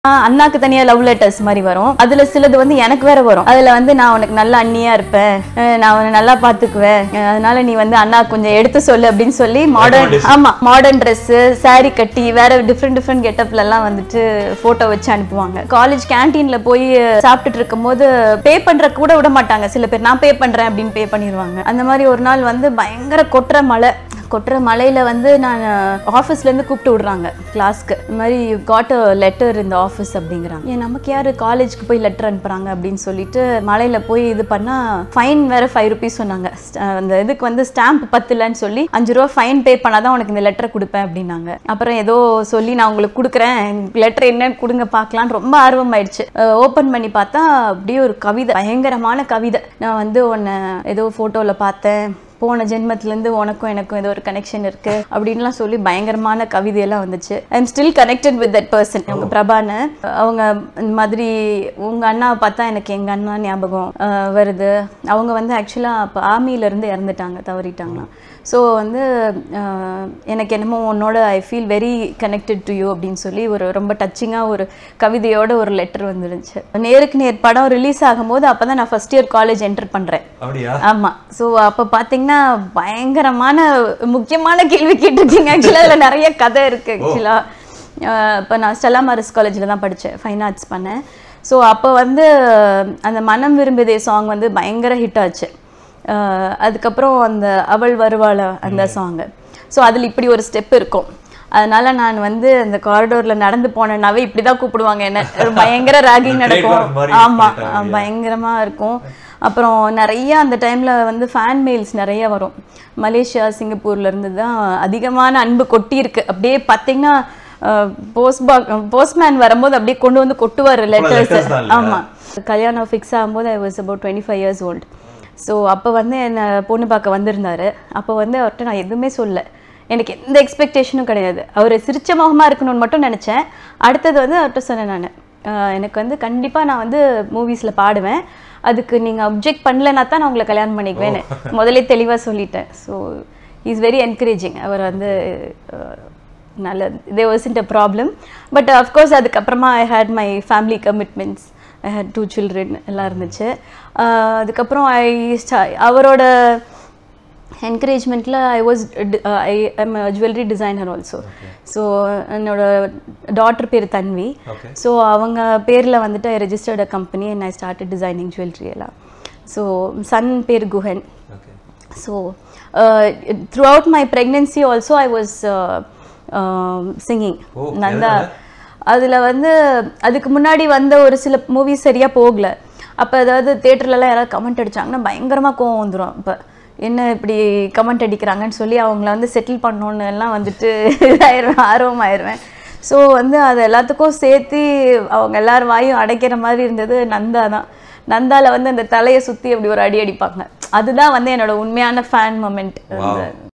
ஆஹ் அண்ணாக்கு தனியா love letters மாதிரி வரும் அதுல சிலது வந்து எனக்கு வேற வரும் அதுல வந்து நான் உனக்கு நல்ல அண்ணியா இருப்பேன் அஹ் நான் உன்னை நல்லா பாத்துக்குவேன் அஹ் அதனால நீ வந்து அண்ணா கொஞ்சம் எடுத்து சொல்லு அப்படின்னு சொல்லி மாடர்ன் ஆமா மாடர்ன் Dress saree கட்டி வேற டிஃப்ரெண்ட் டிஃப்ரெண்ட் கெட்டப்ல எல்லாம் வந்துட்டு போட்டோ வச்சு அனுப்புவாங்க காலேஜ் கேண்டீன்ல போய் சாப்பிட்டுட்டு இருக்கும்போது பே பண்ற கூட விட மாட்டாங்க சில பேர் நான் பே பண்றேன் அப்படின்னு பே பண்ணிடுவாங்க அந்த மாதிரி ஒரு நாள் வந்து பயங்கர கொட்டுற மழை கொட்டுற மலையில வந்து நான் ஆஃபீஸ்ல இருந்து கூப்பிட்டு விடுறாங்க கிளாஸ்க்கு இந்த மாதிரி காட் அ லெட்டர் இந்த ஆஃபீஸ் அப்படிங்கிறாங்க ஏன் நமக்கு யாரு காலேஜ்க்கு போய் லெட்டர் அனுப்புறாங்க அப்படின்னு சொல்லிட்டு மலையில போய் இது பண்ணா ஃபைன் வேற ஃபைவ் ருபீஸ் சொன்னாங்க St- அந்த இதுக்கு வந்து ஸ்டாம்ப் பத்தலன்னு சொல்லி அஞ்சு ரூபா ஃபைன் பே பண்ணாதான் உனக்கு இந்த லெட்டரை கொடுப்பேன் அப்படின்னாங்க அப்புறம் ஏதோ சொல்லி நான் உங்களுக்கு கொடுக்குறேன் லெட்டர் என்னன்னு கொடுங்க பார்க்கலான்னு ரொம்ப ஆர்வம் ஆயிடுச்சு ஓப்பன் பண்ணி பார்த்தா அப்படியே ஒரு கவிதை பயங்கரமான கவிதை நான் வந்து உன்னை ஏதோ ஃபோட்டோவில் பார்த்தேன் போன ஜென்மத்திலேருந்து உனக்கும் எனக்கும் ஏதோ ஒரு கனெக்ஷன் இருக்கு அப்படின்லாம் சொல்லி பயங்கரமான கவிதையெல்லாம் வந்துச்சு I am still connected with that person அவங்க பிரபான்னு அவங்க இந்த மாதிரி உங்க அண்ணாவை பார்த்தா எனக்கு எங்க அண்ணா ஞாபகம் அஹ், வருது அவங்க வந்து ஆக்சுவலாக அப்போ ஆர்மியிலேருந்து இறந்துட்டாங்க தவறிட்டாங்க ஸோ வந்து அஹ், எனக்கு என்னமோ உன்னோட I feel very connected to you அப்படின்னு சொல்லி ஒரு ரொம்ப டச்சிங்காக ஒரு கவிதையோட ஒரு லெட்டர் வந்துருந்துச்சு நேருக்கு நேர் படம் ரிலீஸ் ஆகும்போது அப்போ தான் நான் ஃபஸ்ட் இயர் காலேஜ் என்டர் பண்ணுறேன் அப்படியா ஆமா சோ அப்ப பாத்தீங்கன்னா பயங்கரமான முக்கியமான கேள்வி கேட்டிருக்கீங்க ஆக்சுவலா அதுல நிறைய கதை இருக்கு ஆக்சுவலா இப்போ நான் ஸ்டெல்லா மாரிஸ் காலேஜில் தான் படித்தேன் ஃபைன் ஆர்ட்ஸ் பண்ணேன் ஸோ அப்போ வந்து அந்த மனம் விரும்பியதே சாங் வந்து பயங்கர ஹிட் ஆச்சு அஹ் அதுக்கப்புறம் அந்த அவள் வருவாள அந்த சாங்கு ஸோ அதில் இப்படி ஒரு ஸ்டெப் இருக்கும் அதனால நான் வந்து அந்த காரிடோர்ல நடந்து போனேன்னாவே இப்படி தான் கூப்பிடுவாங்க என்ன ஒரு பயங்கர ராகிங் நடக்கும் trademark மாதிரி ஆமா பண்ணிட்டாங்க ஆ, பயங்கரமா இருக்கும் அப்புறம் நிறைய அந்த டைம்ல வந்து ஃபேன் மெயில்ஸ் நிறைய வரும் மலேசியா சிங்கப்பூர்ல இருந்து தான் அதிகமான அன்பு கொட்டி இருக்கு அப்படியே பார்த்தீங்கன்னா போஸ்ட் பாக் போஸ்ட்மேன் வரும்போது அப்படியே கொண்டு வந்து கொட்டுவார் letters லெட்டர்ஸ் தான் இல்லையா? ஆமா கல்யாணம் ஃபிக்ஸ் ஆகும்போது I was about twenty five years old so அப்போ வந்து என்னை பொண்ணு பார்க்க வந்திருந்தாரு அப்போ வந்து அவர்கிட்ட நான் எதுவுமே சொல்ல எனக்கு எந்த எக்ஸ்பெக்டேஷனும் கிடையாது அவர் சிரிச்ச முகமா இருக்கணும்னு மட்டும் நினச்சேன் அடுத்தது வந்து அவர்கிட்ட சொன்னேன் நான் எனக்கு வந்து கண்டிப்பாக நான் வந்து மூவிஸில் பாடுவேன் அதுக்கு நீங்கள் அப்ஜெக்ட் பண்ணலனா தான் நான் உங்களை கல்யாணம் பண்ணிக்குவேன்னு முதல்ல தெளிவாக சொல்லிட்டேன் ஸோ இஸ் வெரி என்கரேஜிங் அவர் வந்து அஹ், நல்ல they wasn't a problem but of course அதுக்கப்புறமா I had my family commitments I had two children எல்லாம் இருந்துச்சு அஹ், அதுக்கப்புறம் ஐ அவரோட என்கரேஜ்மெண்ட்டில் I was I am jewellery designer also so என்னோட டாட்டர் பேர் தன்வி Okay. ஸோ அவங்க பேரில் வந்துட்டு I registered a company and I started designing jewellery எல்லாம் ஸோ சன் பேர் Guhan okay so through out my pregnancy also I was singing ஓ, நந்தா எதனால? அதில் வந்து அதுக்கு முன்னாடி வந்த ஒரு சில மூவிஸ் சரியாக போகல அப்போ ஏதாவது தேட்டர்லலாம் யாராவது கமெண்ட் அடிச்சாங்கன்னா பயங்கரமாக கோவம் வந்துடும் இப்போ என்ன இப்படி கமெண்ட் அடிக்கிறாங்கன்னு சொல்லி அவங்கள வந்து செட்டில் பண்ணணுன்னு எல்லாம் வந்துட்டு இதாயிருவேன் ஆர்வமாயிருவேன் ஸோ வந்து அது எல்லாத்துக்கும் சேர்த்து அவங்க எல்லார் வாயும் அடைக்கிற மாதிரி இருந்தது நந்தா தான் நந்தால வந்து அந்த தலையை சுற்றி அப்படி ஒரு அடி அடிப்பாங்க அதுதான் வந்து என்னோட உண்மையான ஃபேன் மொமெண்ட் Wow.